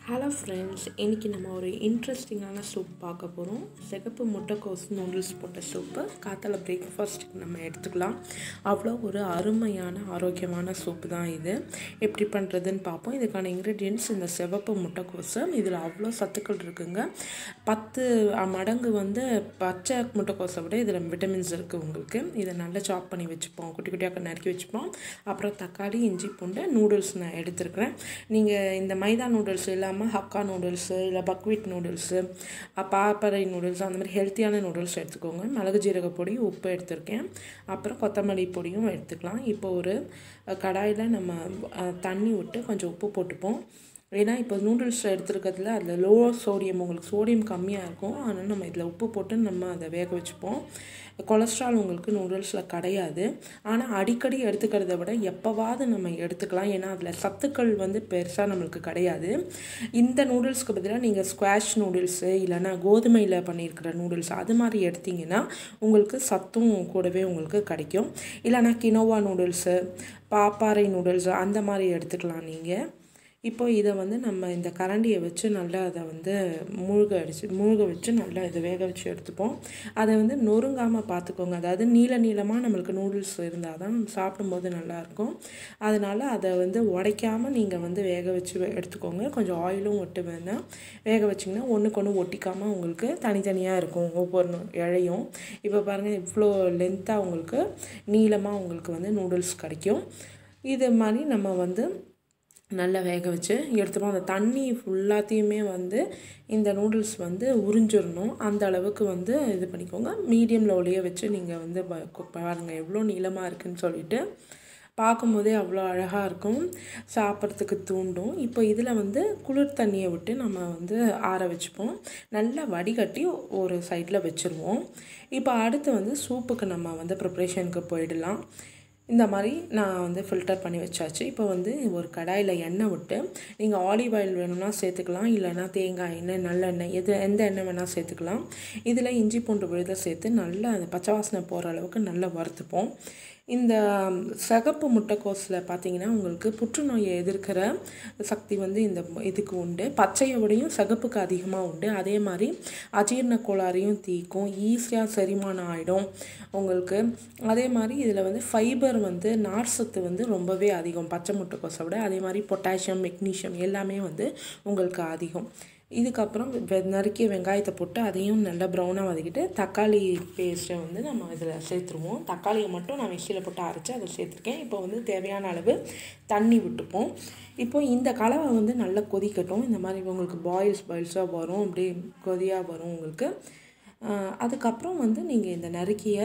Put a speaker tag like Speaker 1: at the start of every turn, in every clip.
Speaker 1: hello friends இன்றைக்கி நம்ம ஒரு இன்ட்ரெஸ்டிங்கான சூப் பார்க்க போகிறோம் சிகப்பு முட்டைக்கோஸ் நூடுல்ஸ் போட்ட சூப்பு காத்தால பிரேக்ஃபாஸ்ட்டுக்கு நம்ம எடுத்துக்கலாம் அவ்வளோ ஒரு அருமையான ஆரோக்கியமான சூப்பு தான் இது எப்படி பண்ணுறதுன்னு பார்ப்போம் இதுக்கான இன்க்ரீடியன்ட்ஸ் இந்த சிவப்பு முட்டைக்கோஸு இதில் அவ்வளோ சத்துக்கள் இருக்குங்க பத்து மடங்கு வந்து பச்சை முட்டைக்கோஸை விட இதில் விட்டமின்ஸ் இருக்குது உங்களுக்கு இதை நல்லா சாப் பண்ணி வச்சுப்போம் குட்டி குட்டியாக நறுக்கி வச்சுப்போம் அப்புறம் தக்காளி இஞ்சி பூண்டு நூடுல்ஸ் நான் எடுத்துருக்கிறேன் நீங்கள் இந்த மைதா நூடுல்ஸ் இல்லாமல் ஹக்கா நூடுல்ஸு இல்லை பக்வீட் நூடுல்ஸு பாப்பரை நூடுல்ஸ் அந்த மாதிரி ஹெல்த்தியான நூடுல்ஸ் எடுத்துக்கோங்க மிளகு ஜீரக பொடி உப்பு எடுத்திருக்கேன் அப்புறம் கொத்தமல்லி பொடியும் எடுத்துக்கலாம் இப்போ ஒரு கடாயில் நம்ம அஹ், தண்ணி விட்டு கொஞ்சம் உப்பு போட்டுப்போம் ஏன்னா இப்போ நூடுல்ஸ் எடுத்துருக்கிறதுல அதில் லோ சோடியம் உங்களுக்கு சோடியம் கம்மியாக இருக்கும் அதனால் நம்ம இதில் உப்பு போட்டு நம்ம அதை வேக வச்சுப்போம் கொலஸ்ட்ரால் உங்களுக்கு நூடுல்ஸில் கிடையாது ஆனால் அடிக்கடி எடுத்துக்கிறத விட எப்போவாவது நம்ம எடுத்துக்கலாம் ஏன்னா அதில் சத்துக்கள் வந்து பெருசாக நம்மளுக்கு கிடையாது இந்த நூடுல்ஸ்க்கு பதிலாக நீங்கள் ஸ்குவாஷ் நூடுல்ஸு இல்லைன்னா கோதுமையில் பண்ணியிருக்கிற நூடுல்ஸ் அது மாதிரி எடுத்தீங்கன்னா உங்களுக்கு சத்தும் கூடவே உங்களுக்கு கிடைக்கும் இல்லைன்னா கினோவா நூடுல்ஸு பாப்பாறை நூடுல்ஸ் அந்த மாதிரி எடுத்துக்கலாம் நீங்கள் இப்போ இதை வந்து நம்ம இந்த கரண்டியை வச்சு நல்லா அதை வந்து மூழ்க அடிச்சு மூழ்க வச்சு நல்லா இதை வேக வச்சு எடுத்துப்போம் அதை வந்து நொறுங்காமல் பார்த்துக்கோங்க அதாவது நீள நீளமாக நம்மளுக்கு நூடுல்ஸ் இருந்தால் தான் சாப்பிடும்போது நல்லாயிருக்கும் அதனால் அதை வந்து உடைக்காமல் நீங்கள் வந்து வேக வச்சு வே- எடுத்துக்கோங்க கொஞ்சம் ஆயிலும் விட்டு வேணால் வேக வச்சிங்கன்னா ஒன்றுக்கு ஒன்று ஒட்டிக்காமல் உங்களுக்கு தனித்தனியாக இருக்கும் ஒவ்வொரு நு- இழையும் இப்போ பாருங்கள் இவ்வளோ லென்த்தாக உங்களுக்கு நீளமாக உங்களுக்கு வந்து நூடுல்ஸ் கிடைக்கும் இது மாதிரி நம்ம வந்து நல்லா வேக வச்சு எடுத்துப்போம் அந்த தண்ணி ஃபுல்லாத்தையுமே வந்து இந்த நூடுல்ஸ் வந்து உறிஞ்சிடணும் அந்த அளவுக்கு வந்து இது பண்ணிக்கோங்க மீடியம் லெவலையே வச்சு நீங்கள் வந்து ப- கு- பாருங்கள் எவ்வளோ நீளமாக இருக்குன்னு சொல்லிட்டு பார்க்கும்போதே அவ்வளோ அழகாக இருக்கும் சாப்பிட்றதுக்கு தூண்டும் இப்போ இதில் வந்து குளிர் தண்ணியை விட்டு நம்ம வந்து ஆற வச்சுப்போம் நல்லா வடிகட்டி ஒரு சைடில் வச்சுருவோம் இப்போ அடுத்து வந்து சூப்புக்கு நம்ம வந்து ப்ரிப்ரேஷனுக்கு போயிடலாம் இந்த மாதிரி நான் வந்து ஃபில்டர் பண்ணி வச்சாச்சு இப்போ வந்து ஒரு கடாயில் எண்ணெய் விட்டு நீங்கள் ஆலிவ் ஆயில் வேணும்னா சேர்த்துக்கலாம் இல்லைன்னா தேங்காய் எண்ணெய் நல்லெண்ணெய் எது எந்த எண்ணெய் வேணால் சேர்த்துக்கலாம் இதில் இஞ்சி பூண்டு விழுத சேர்த்து நல்லா அந்த பச்சை வாசனை போகிற அளவுக்கு நல்லா வறுத்துப்போம் இந்த சிகப்பு முட்டைக்கோஸில் பார்த்தீங்கன்னா உங்களுக்கு புற்றுநோயை எதிர்க்கிற சக்தி வந்து இந்த இதுக்கு உண்டு பச்சையை விடையும் சிகப்புக்கு அதிகமாக உண்டு அதே மாதிரி அஜீரண கோளாறையும் தீக்கும் ஈஸியாக செரிமானம் ஆகிடும் உங்களுக்கு அதே மாதிரி இதில் வந்து ஃபைபர் வந்து நார்சத்து வந்து ரொம்பவே அதிகம் பச்சை முட்டைக்கோஸை விட அதே மாதிரி பொட்டாசியம் மெக்னீஷியம் எல்லாமே வந்து உங்களுக்கு அதிகம் இதுக்கப்புறம் வெ நறுக்கிய வெங்காயத்தை போட்டு அதையும் நல்லா ப்ரௌனாக வதக்கிட்டு தக்காளி பேஸ்ட்டை வந்து நம்ம இதில் சேர்த்துருவோம் தக்காளியை மட்டும் நான் மிக்சியில் போட்டு அரைச்சி அதை சேர்த்துருக்கேன் இப்போ வந்து தேவையான அளவு தண்ணி விட்டுப்போம் இப்போ இந்த கலவை வந்து நல்லா கொதிக்கட்டும் இந்த மாதிரி உங்களுக்கு பாயில்ஸ் பாயில்ஸாக வரும் அப்படியே கொதியாக வரும் உங்களுக்கு ஆஹ் அதுக்கப்புறம் வந்து நீங்கள் இந்த நறுக்கிய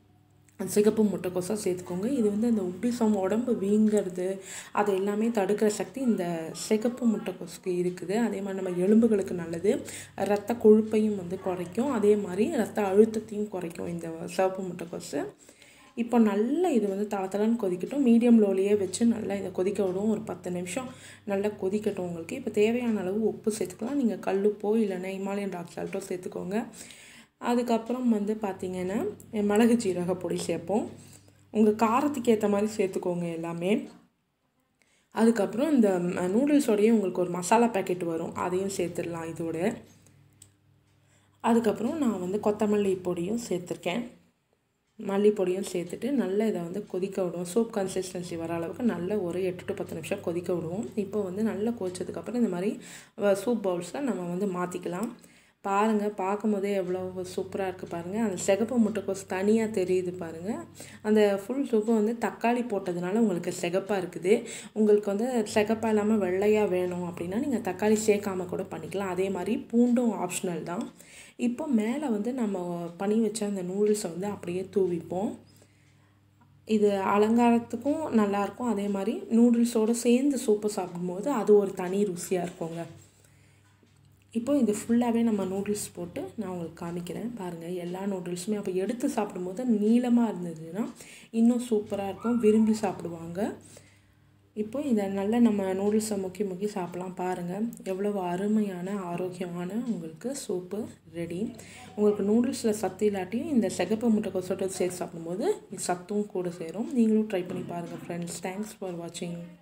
Speaker 1: சிகப்பு முட்டைக்கோஸாக சேர்த்துக்கோங்க இது வந்து அந்த உப்பிசம் உடம்பு வீங்கிறது அது எல்லாமே தடுக்கிற சக்தி இந்த சிகப்பு முட்டைக்கோஸுக்கு இருக்குது அதே மாதிரி நம்ம எலும்புகளுக்கு நல்லது ரத்த கொழுப்பையும் வந்து குறைக்கும் அதே மாதிரி ரத்த அழுத்தத்தையும் குறைக்கும் இந்த சிவப்பு முட்டைக்கோஸு இப்போ நல்லா இது வந்து தளத்தலன்னு கொதிக்கட்டும் மீடியம் லோலையே வச்சு நல்லா இதை கொதிக்க விடுவோம் ஒரு பத்து நிமிஷம் நல்லா கொதிக்கட்டும் உங்களுக்கு இப்போ தேவையான அளவு உப்பு சேர்த்துக்கலாம் நீங்கள் கல்லுப்போ இல்லைன்னா இமாலயன் ராக் சால்ட்டோ சேர்த்துக்கோங்க அதுக்கப்புறம் வந்து பார்த்தீங்கன்னா மிளகு ஜீரக பொடி சேர்ப்போம் உங்கள் காரத்துக்கு ஏற்ற மாதிரி சேர்த்துக்கோங்க எல்லாமே அதுக்கப்புறம் இந்த நூடுல்ஸோடையே உங்களுக்கு ஒரு மசாலா பேக்கெட் வரும் அதையும் சேர்த்துடலாம் இதோட அதுக்கப்புறம் நான் வந்து கொத்தமல்லி பொடியும் சேர்த்துருக்கேன் மல்லிப்பொடியும் சேர்த்துட்டு நல்லா இதை வந்து கொதிக்க விடுவோம் சூப் கன்சிஸ்டன்சி வர அளவுக்கு நல்ல ஒரு எட்டு டு பத்து நிமிஷம் கொதிக்க விடுவோம் இப்போ வந்து நல்லா கொதிச்சதுக்கப்புறம் இந்த மாதிரி சூப் பவுல்ஸில் நம்ம வந்து மாற்றிக்கலாம் பாருங்கள் பார்க்கும்போதே எவ்வளோ சூப்பராக இருக்குது பாருங்கள் அந்த சிகப்பு முட்டைக்கோஸ் தனியாக தெரியுது பாருங்கள் அந்த ஃபுல் சூப்பு வந்து தக்காளி போட்டதுனால உங்களுக்கு சிகப்பாக இருக்குது உங்களுக்கு வந்து சிகப்பாக இல்லாமல் வெள்ளையாக வேணும் அப்படின்னா நீங்கள் தக்காளி சேர்க்காம கூட பண்ணிக்கலாம் அதே மாதிரி பூண்டும் ஆப்ஷனல் தான் இப்போ மேலே வந்து நம்ம பண்ணி வச்ச அந்த நூடுல்ஸை வந்து அப்படியே தூவிப்போம் இது அலங்காரத்துக்கும் நல்லாயிருக்கும் அதே மாதிரி நூடுல்ஸோடு சேர்ந்து சூப்பு சாப்பிடும்போது அது ஒரு தனி ருசியாக இருக்குங்க இப்போ இது ஃபுல்லாகவே நம்ம நூடுல்ஸ் போட்டு நான் உங்களுக்கு காமிக்கிறேன் பாருங்கள் எல்லா நூடுல்ஸுமே அப்போ எடுத்து சாப்பிடும்போது நீளமாக இருந்ததுன்னா இன்னும் சூப்பராக இருக்கும் விரும்பி சாப்பிடுவாங்க இப்போ இதை நல்லா நம்ம நூடுல்ஸை முக்கி முக்கி சாப்பிடலாம் பாருங்கள் எவ்வளவு அருமையான ஆரோக்கியமான உங்களுக்கு சூப்பு ரெடி உங்களுக்கு நூடுல்ஸில் சத்து இல்லாட்டியும் இந்த சிகப்பு முட்டைக்கோசோட சேர்த்து சாப்பிடும்போது சத்தும் கூட சேரும் நீங்களும் ட்ரை பண்ணி பாருங்கள் ஃப்ரெண்ட்ஸ் தேங்க்ஸ் ஃபார் வாட்சிங்